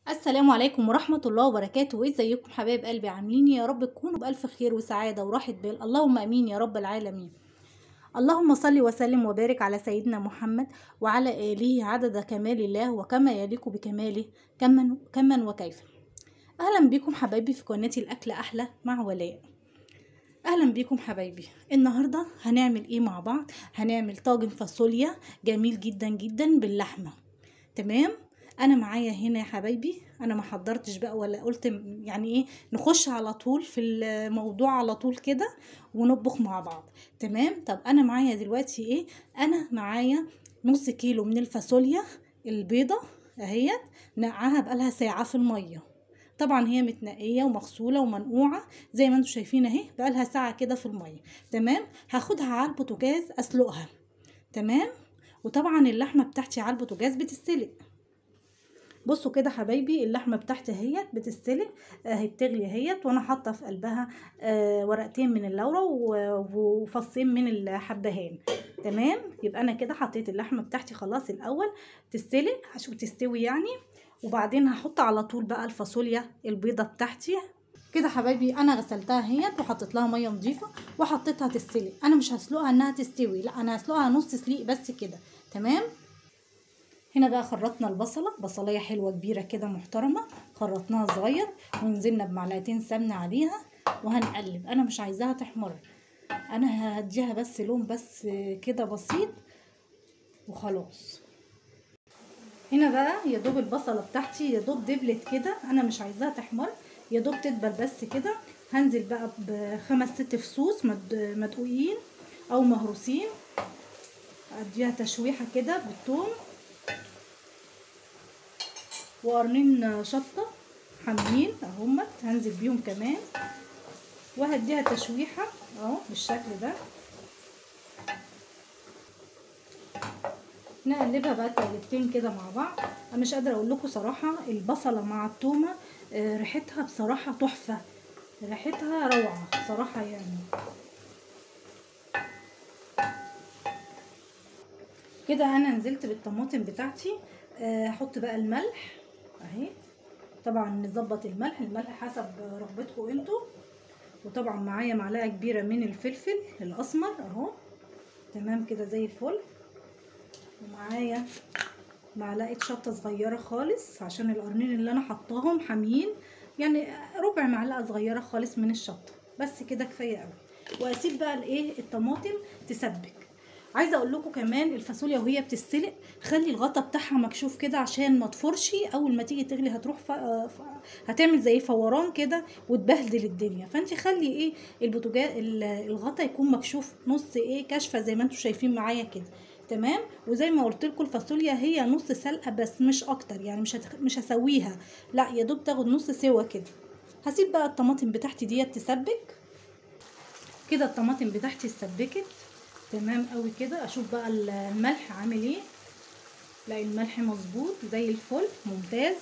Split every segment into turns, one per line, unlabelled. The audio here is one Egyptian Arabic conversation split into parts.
السلام عليكم ورحمة الله وبركاته ازيكم حبايب قلبي عاملين يا رب تكونوا بألف خير وسعادة وراحة بال اللهم امين يا رب العالمين اللهم صل وسلم وبارك على سيدنا محمد وعلى آله عدد كمال الله وكما يليق بكماله كمن كمن وكيف اهلا بكم حبايبي في قناتي الاكل احلى مع ولاء اهلا بيكم حبايبي النهارده هنعمل ايه مع بعض هنعمل طاجن فاصوليا جميل جدا جدا باللحمه تمام انا معايا هنا يا حبايبي انا ما حضرتش بقى ولا قلت م- يعني ايه نخش على طول في الموضوع على طول كده ونطبخ مع بعض تمام طب انا معايا دلوقتي ايه انا معايا نص كيلو من الفاصوليا البيضة اهيت نقعها بقالها ساعة في المية طبعا هي متنقية ومغسولة ومنقوعة زي ما انتم شايفين اهي بقالها ساعة كده في المية تمام هاخدها على البوتاجاز اسلقها تمام وطبعا اللحمة بتاعتي على البوتاجاز بتتسلق بصوا كده حبايبي اللحمه بتاعتي اهيت بتستلق اهي بتغلي اهيت وانا حاطه في قلبها آه ورقتين من اللورة و- وفصين من الحبهان تمام يبقى انا كده حطيت اللحمه بتاعتي خلاص الاول تستلق عشان تستوي يعني وبعدين هحط على طول بقى الفاصوليا البيضه بتاعتي كده حبايبي انا غسلتها اهيت وحطيت لها ميه نظيفه وحطيتها تستلق انا مش هسلقها انها تستوي لا انا هسلقها نص سليق بس كده تمام هنا بقى خرطنا البصله بصلايه حلوه كبيره كده محترمه خرطناها صغير ونزلنا بمعلقتين سمنه عليها وهنقلب انا مش عايزاها تحمر انا هديها بس لون بس كده بسيط وخلاص هنا بقى يا دوب البصله بتاعتي يا دوب دبلت كده انا مش عايزاها تحمر يا دوب تدبل بس كده هنزل بقى بخمس ست فصوص مد- مدقوقين او مهروسين اديها تشويحه كده بالثوم وقرنين شطة حاملين اهمت هنزل بيهم كمان وهديها تشويحة اهو بالشكل ده نقلبها بقى تقلبتين كده مع بعض انا مش قادرة اقول لكم صراحة البصلة مع التومة آه، ريحتها بصراحة تحفة ريحتها روعة صراحة يعني كده انا نزلت بالطماطم بتاعتي آه، هحط بقى الملح اهي طبعا نظبط الملح الملح حسب رغبتكم انتوا وطبعا معايا معلقه كبيره من الفلفل الاسمر اهو تمام كده زي الفل ومعايا معلقه شطه صغيره خالص عشان القرنين اللي انا حطاهم حاميين يعني ربع معلقه صغيره خالص من الشطه بس كده كفايه قوي واسيب بقى الايه الطماطم تسبك عايزه اقول لكم كمان الفاصوليا وهي بتستلق خلي الغطا بتاعها مكشوف كده عشان ما تفرش اول ما تيجي تغلي هتروح ف... ف... هتعمل زي فوران كده وتبهدل الدنيا فانت خلي ايه البوتاجاز ال- الغطا يكون مكشوف نص ايه كشفه زي ما انتم شايفين معايا كده تمام وزي ما قلت لكم الفاصوليا هي نص سلقه بس مش اكتر يعني مش هتخ... مش هسويها لا يا دوب تاخد نص سوا كده هسيب بقى الطماطم بتاعتي ديت تسبك كده الطماطم بتاعتي اتسبكت تمام قوي كده اشوف بقى الملح عامل ايه لا الملح مظبوط زي الفل ممتاز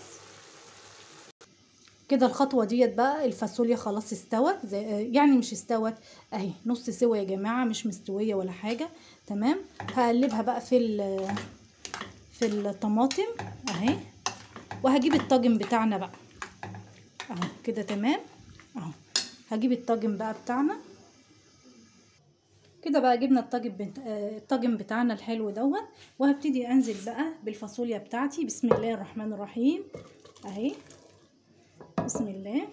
كده الخطوة ديت بقى الفاصوليا خلاص استوت زي يعني مش استوت اهي نص سوا يا جماعة مش مستوية ولا حاجة تمام هقلبها بقى في ال- في الطماطم اهي وهجيب الطاجن بتاعنا بقى اهو كده تمام اهو هجيب الطاجن بقى بتاعنا كده بقى جبنا الطاجن بت... آه، الطاجن بتاعنا الحلو دوت وهبتدي انزل بقى بالفاصوليا بتاعتي بسم الله الرحمن الرحيم اهي بسم الله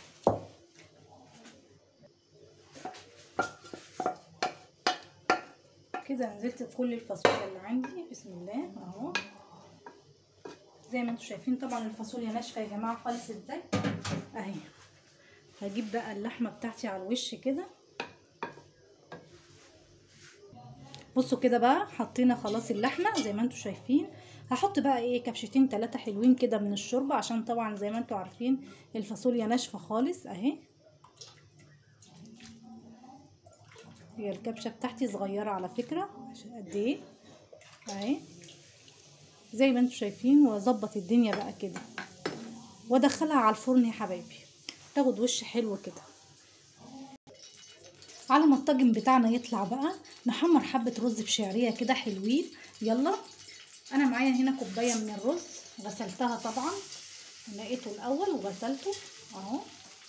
كده نزلت بكل الفاصوليا اللي عندي بسم الله اهو زي ما انتم شايفين طبعا الفاصوليا ناشفه يا جماعه خالص ازاي اهي هجيب بقى اللحمه بتاعتي على الوش كده بصوا كده بقى حطينا خلاص اللحمه زي ما انتم شايفين هحط بقى ايه كبشتين ثلاثه حلوين كده من الشوربه عشان طبعا زي ما انتم عارفين الفاصوليا ناشفه خالص اهي هي الكبشه بتاعتي صغيره على فكره عشان قد ايه اهي زي ما انتم شايفين واظبط الدنيا بقى كده وادخلها على الفرن يا حبايبي تاخد وش حلو كده على ما الطاجن بتاعنا يطلع بقى نحمر حبة رز بشعرية كده حلوين يلا انا معايا هنا كوباية من الرز غسلتها طبعا نقيته الاول وغسلته اهو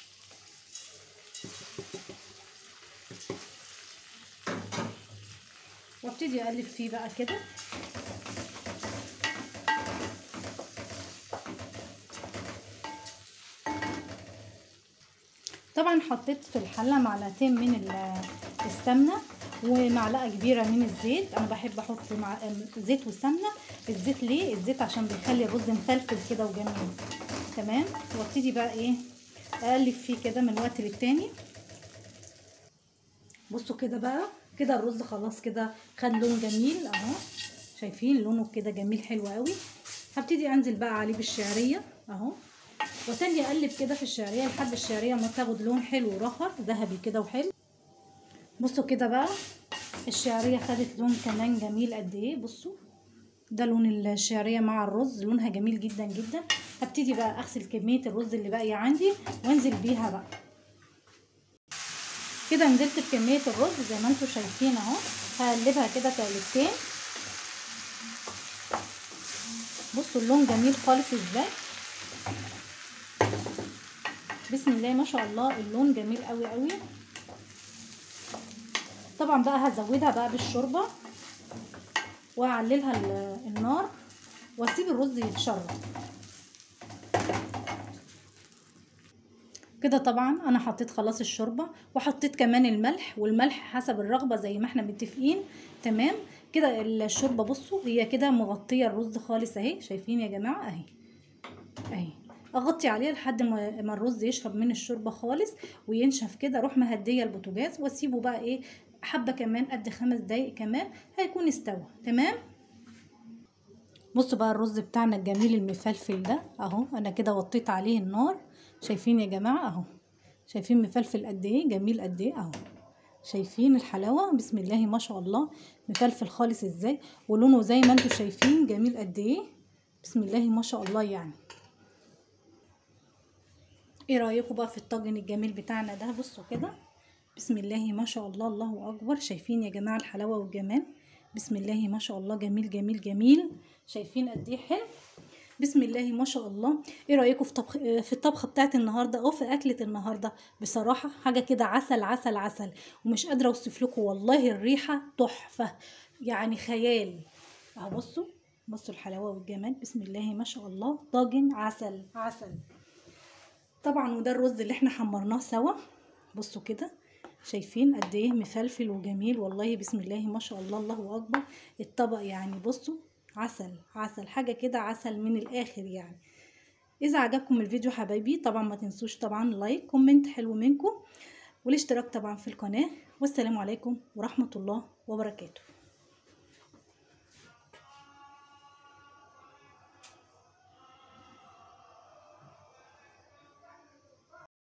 وابتدي اقلب فيه بقى كده طبعا حطيت في الحله معلقتين من السمنه ومعلقه كبيره من الزيت انا بحب احط مع زيت وسمنه الزيت ليه الزيت عشان بيخلي الرز مفلفل كده وجميل تمام وابتدي بقى ايه اقلب فيه كده من وقت للتاني بصوا كده بقى كده الرز خلاص كده خد لون جميل اهو شايفين لونه كده جميل حلو قوي هبتدي انزل بقى عليه بالشعريه اهو وتاني اقلب كده في الشعريه لحد الشعريه ما تاخد لون حلو رخر ذهبي كده وحلو بصوا كده بقى الشعريه خدت لون كمان جميل قد ايه بصوا ده لون الشعريه مع الرز لونها جميل جدا جدا هبتدي بقى اغسل كميه الرز اللي باقيه عندي وانزل بيها بقى كده نزلت بكميه الرز زي ما انتم شايفين اهو هقلبها كده تقلبتين بصوا اللون جميل خالص ازاي بسم الله ما شاء الله اللون جميل قوي قوي طبعا بقى هزودها بقى بالشوربه واعللها النار واسيب الرز يتشرب كده طبعا انا حطيت خلاص الشوربه وحطيت كمان الملح والملح حسب الرغبه زي ما احنا متفقين تمام كده الشوربه بصوا هي كده مغطيه الرز خالص اهي شايفين يا جماعه اهي اهي اغطي عليه لحد ما الرز يشرب من الشوربه خالص وينشف كده اروح مهديه البوتاجاز واسيبه بقى ايه حبه كمان قد خمس دقايق كمان هيكون استوى تمام بصوا بقى الرز بتاعنا الجميل المفلفل ده اهو انا كده وطيت عليه النار شايفين يا جماعه اهو شايفين مفلفل قد ايه جميل قد ايه اهو شايفين الحلاوه بسم الله ما شاء الله مفلفل خالص ازاي ولونه زي ما انتم شايفين جميل قد ايه بسم الله ما شاء الله يعني ايه رايكم بقى في الطاجن الجميل بتاعنا ده بصوا كده بسم الله ما شاء الله الله اكبر شايفين يا جماعه الحلاوه والجمال بسم الله ما شاء الله جميل جميل جميل شايفين قد ايه حلو بسم الله ما شاء الله ايه رايكم في طبخ في الطبخه بتاعت النهارده او في اكله النهارده بصراحه حاجه كده عسل عسل عسل ومش قادره اوصف لكم والله الريحه تحفه يعني خيال اهو بصوا بصوا الحلاوه والجمال بسم الله ما شاء الله طاجن عسل عسل طبعا وده الرز اللي احنا حمرناه سوا بصوا كده شايفين قد ايه مفلفل وجميل والله بسم الله ما شاء الله الله اكبر الطبق يعني بصوا عسل عسل حاجه كده عسل من الاخر يعني اذا عجبكم الفيديو حبايبي طبعا ما تنسوش طبعا لايك كومنت حلو منكم والاشتراك طبعا في القناه والسلام عليكم ورحمه الله وبركاته